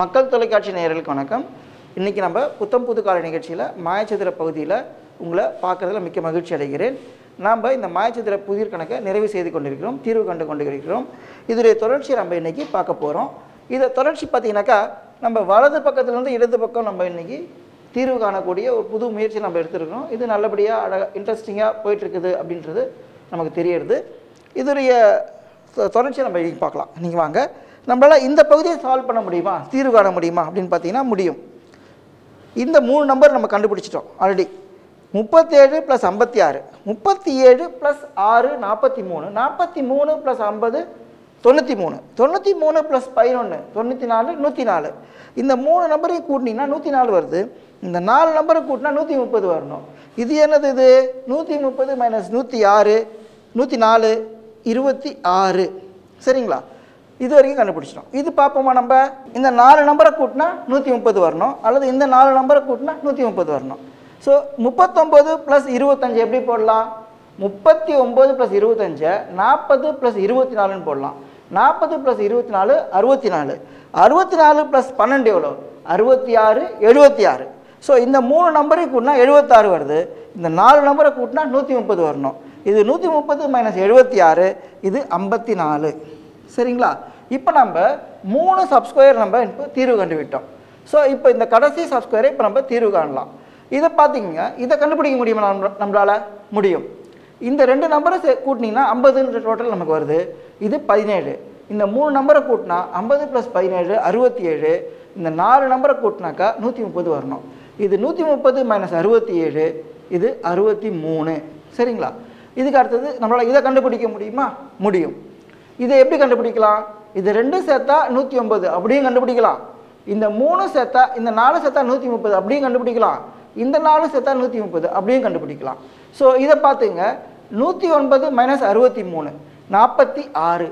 மக்கள் தொலைக்காட்சி நேயர்களுக்கு வணக்கம் இன்றைக்கி நம்ம புத்தம் புது கால நிகழ்ச்சியில் மாயச்சந்திர பகுதியில் உங்களை பார்க்குறதுல மிக்க மகிழ்ச்சி அடைகிறேன் நாம் இந்த மாயச்சந்திர புதிர் கணக்கை நிறைவு செய்து கொண்டிருக்கிறோம் தீர்வு கண்டு கொண்டிருக்கிறோம் இதனுடைய தொடர்ச்சியை நம்ம இன்றைக்கி பார்க்க போகிறோம் இதை தொடர்ச்சி பார்த்தீங்கன்னாக்கா நம்ம வலது பக்கத்துலேருந்து இடது பக்கம் நம்ம இன்றைக்கி தீர்வு காணக்கூடிய ஒரு புது முயற்சி நம்ம எடுத்துருக்கோம் இது நல்லபடியாக அழகாக இன்ட்ரெஸ்டிங்காக போயிட்டுருக்குது அப்படின்றது நமக்கு தெரியறது இதனுடைய தொ- தொடர்ச்சியை நம்ம இன்னைக்கு பார்க்கலாம் நீங்கள் வாங்க நம்மளால் இந்த பகுதியை சால்வ் பண்ண முடியுமா தீர்வு காண முடியுமா அப்படின்னு பார்த்தீங்கன்னா முடியும் இந்த மூணு நம்பர் நம்ம கண்டுபிடிச்சிட்டோம் ஆல்ரெடி முப்பத்தேழு ப்ளஸ் ஐம்பத்தி ஆறு முப்பத்தி ஏழு ப்ளஸ் ஆறு நாற்பத்தி மூணு நாற்பத்தி மூணு ப்ளஸ் ஐம்பது தொண்ணூற்றி மூணு தொண்ணூற்றி மூணு ப்ளஸ் பதினொன்று தொண்ணூற்றி நாலு நூற்றி நாலு இந்த மூணு நம்பரையும் கூட்டினீங்கன்னா நூற்றி நாலு வருது இந்த நாலு நம்பரை கூட்டினா நூற்றி முப்பது வரணும் இது என்னது இது நூற்றி முப்பது மைனஸ் நூற்றி ஆறு நூற்றி நாலு இருபத்தி ஆறு சரிங்களா இது வரைக்கும் கண்டுபிடிச்சிட்டோம் இது பார்ப்போமா நம்ம இந்த நாலு நம்பரை கூட்டினா நூற்றி முப்பது வரணும் அல்லது இந்த நாலு நம்பரை கூட்டினா நூற்றி முப்பது வரணும் ஸோ முப்பத்தொம்போது ப்ளஸ் இருபத்தஞ்சு எப்படி போடலாம் முப்பத்தி ஒம்பது ப்ளஸ் இருபத்தஞ்சை நாற்பது ப்ளஸ் இருபத்தி நாலுன்னு போடலாம் நாற்பது ப்ளஸ் இருபத்தி நாலு அறுபத்தி நாலு அறுபத்தி நாலு ப்ளஸ் பன்னெண்டு எவ்வளோ அறுபத்தி ஆறு எழுபத்தி ஆறு ஸோ இந்த மூணு நம்பரையும் கூட்டினா எழுபத்தாறு வருது இந்த நாலு நம்பரை கூட்டினா நூற்றி முப்பது வரணும் இது நூற்றி முப்பது மைனஸ் எழுபத்தி ஆறு இது ஐம்பத்தி நாலு சரிங்களா இப்போ நம்ம மூணு சப்ஸ்கொயர் நம்ம இப்போ தீர்வு கண்டுவிட்டோம் ஸோ இப்போ இந்த கடைசி சப்ஸ்கொயரை இப்போ நம்ம தீர்வு காணலாம் இதை பார்த்தீங்க இதை கண்டுபிடிக்க முடியுமா நம்ம நம்மளால் முடியும் இந்த ரெண்டு நம்பரை சே கூட்டினீங்கன்னா ஐம்பதுன்ற டோட்டல் நமக்கு வருது இது பதினேழு இந்த மூணு நம்பரை கூட்டினா ஐம்பது ப்ளஸ் பதினேழு அறுபத்தி ஏழு இந்த நாலு நம்பரை கூட்டினாக்கா நூற்றி முப்பது வரணும் இது நூற்றி முப்பது மைனஸ் அறுபத்தி ஏழு இது அறுபத்தி மூணு சரிங்களா இதுக்கு அடுத்தது நம்மளால் இதை கண்டுபிடிக்க முடியுமா முடியும் இதை எப்படி கண்டுபிடிக்கலாம் இது ரெண்டும் சேர்த்தா நூற்றி ஒம்பது அப்படியும் கண்டுபிடிக்கலாம் இந்த மூணு சேர்த்தா இந்த நாலு சேர்த்தா நூற்றி முப்பது அப்படியும் கண்டுபிடிக்கலாம் இந்த நாலு சேர்த்தா நூற்றி முப்பது அப்படியும் கண்டுபிடிக்கலாம் ஸோ இதை பார்த்துங்க நூற்றி ஒன்பது மைனஸ் அறுபத்தி மூணு நாற்பத்தி ஆறு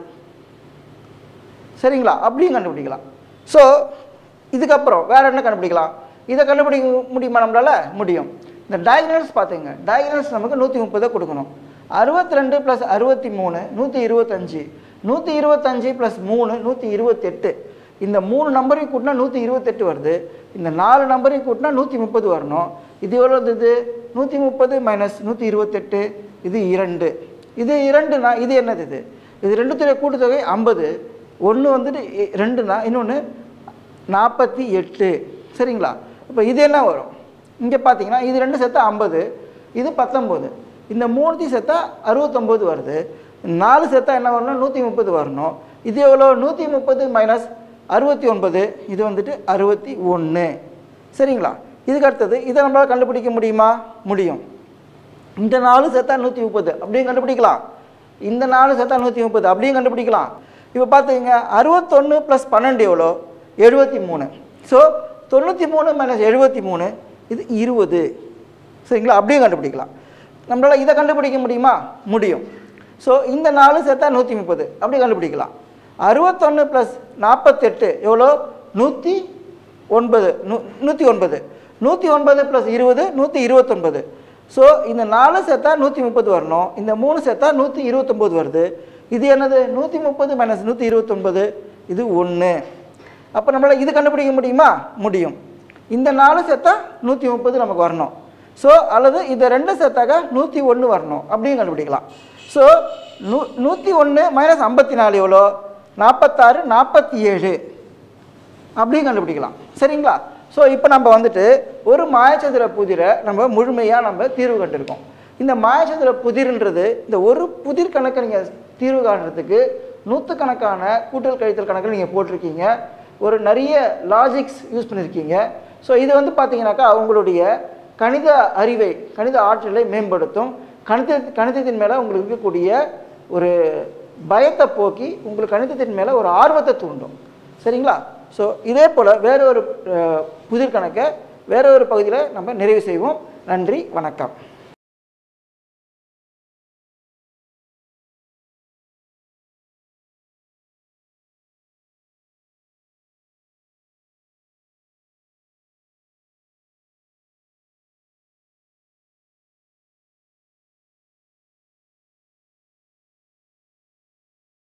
சரிங்களா அப்படியும் கண்டுபிடிக்கலாம் ஸோ இதுக்கப்புறம் வேற என்ன கண்டுபிடிக்கலாம் இதை கண்டுபிடிக்க முடியுமா நம்மளால முடியும் இந்த டயக்னல்ஸ் பார்த்துங்க டயக்னல்ஸ் நமக்கு நூற்றி முப்பதை கொடுக்கணும் அறுபத்தி ரெண்டு ப்ளஸ் அறுபத்தி மூணு நூற்றி இருபத்தஞ்சி நூற்றி இருபத்தஞ்சி ப்ளஸ் மூணு நூற்றி இருபத்தெட்டு இந்த மூணு நம்பரையும் கூட்டினா நூற்றி இருபத்தெட்டு வருது இந்த நாலு நம்பரையும் கூட்டினா நூற்றி முப்பது வரணும் இது எவ்வளோ இது நூற்றி முப்பது மைனஸ் நூற்றி இருபத்தெட்டு இது இரண்டு இது இரண்டுனா இது என்னது இது இது ரெண்டுத்துடைய கூட்டுத்தொகை ஐம்பது ஒன்று வந்துட்டு இ- ரெண்டுனா இன்னொன்று நாற்பத்தி எட்டு சரிங்களா இப்போ இது என்ன வரும் இங்கே பார்த்தீங்கன்னா இது ரெண்டு சேர்த்தா ஐம்பது இது பத்தொம்போது இந்த மூணுத்தையும் சேர்த்தா அறுபத்தொம்போது வருது நாலு சேர்த்தா என்ன வரணும் நூற்றி முப்பது வரணும் இது எவ்வளோ நூற்றி முப்பது மைனஸ் அறுபத்தி ஒன்பது இது வந்துட்டு அறுபத்தி ஒன்று சரிங்களா இதுக்கு அடுத்தது இதை நம்மளால் கண்டுபிடிக்க முடியுமா முடியும் இந்த நாலு சேர்த்தா நூற்றி முப்பது அப்படியும் கண்டுபிடிக்கலாம் இந்த நாலு சேர்த்தா நூற்றி முப்பது அப்படியும் கண்டுபிடிக்கலாம் இப்போ பார்த்துக்கங்க அறுபத்தொன்று ப்ளஸ் பன்னெண்டு எவ்வளோ எழுபத்தி மூணு ஸோ தொண்ணூற்றி மூணு மைனஸ் எழுபத்தி மூணு இது இருபது சரிங்களா அப்படியும் கண்டுபிடிக்கலாம் நம்மளால் இதை கண்டுபிடிக்க முடியுமா முடியும் ஸோ இந்த நாலு சேர்த்தா நூற்றி முப்பது அப்படி கண்டுபிடிக்கலாம் அறுபத்தொன்று ப்ளஸ் நாற்பத்தெட்டு எவ்வளோ நூற்றி ஒன்பது நூ நூற்றி ஒன்பது நூற்றி ஒன்பது ப்ளஸ் இருபது நூற்றி இருபத்தொன்பது ஸோ இந்த நாலு சேர்த்தா நூற்றி முப்பது வரணும் இந்த மூணு சேர்த்தா நூற்றி இருபத்தொம்போது வருது இது என்னது நூற்றி முப்பது மைனஸ் நூற்றி இருபத்தொன்பது இது ஒன்று அப்போ நம்மளால் இது கண்டுபிடிக்க முடியுமா முடியும் இந்த நாலு சேர்த்தா நூற்றி முப்பது நமக்கு வரணும் ஸோ அல்லது இதை ரெண்டு சேர்த்தாக்கா நூற்றி ஒன்று வரணும் அப்படியும் கண்டுபிடிக்கலாம் ஸோ நூ நூற்றி ஒன்று மைனஸ் ஐம்பத்தி நாலு எவ்வளோ நாற்பத்தாறு நாற்பத்தி ஏழு அப்படியும் கண்டுபிடிக்கலாம் சரிங்களா ஸோ இப்போ நம்ம வந்துட்டு ஒரு மாயச்சந்திர புதிரை நம்ம முழுமையாக நம்ம தீர்வு கண்டிருக்கோம் இந்த மாயச்சந்திர புதிர்ன்றது இந்த ஒரு புதிர் கணக்கை நீங்கள் தீர்வு காண்றதுக்கு நூற்றுக்கணக்கான கூட்டல் கழித்தல் கணக்கில் நீங்கள் போட்டிருக்கீங்க ஒரு நிறைய லாஜிக்ஸ் யூஸ் பண்ணியிருக்கீங்க ஸோ இது வந்து பார்த்தீங்கன்னாக்கா உங்களுடைய கணித அறிவை கணித ஆற்றலை மேம்படுத்தும் கணித கணிதத்தின் மேலே உங்களுக்கு இருக்கக்கூடிய ஒரு பயத்தை போக்கி உங்களுக்கு கணிதத்தின் மேலே ஒரு ஆர்வத்தை தூண்டும் சரிங்களா ஸோ இதே போல் வேற ஒரு அஹ், புதிர் கணக்கை வேற ஒரு பகுதியில் நம்ம நிறைவு செய்வோம் நன்றி வணக்கம்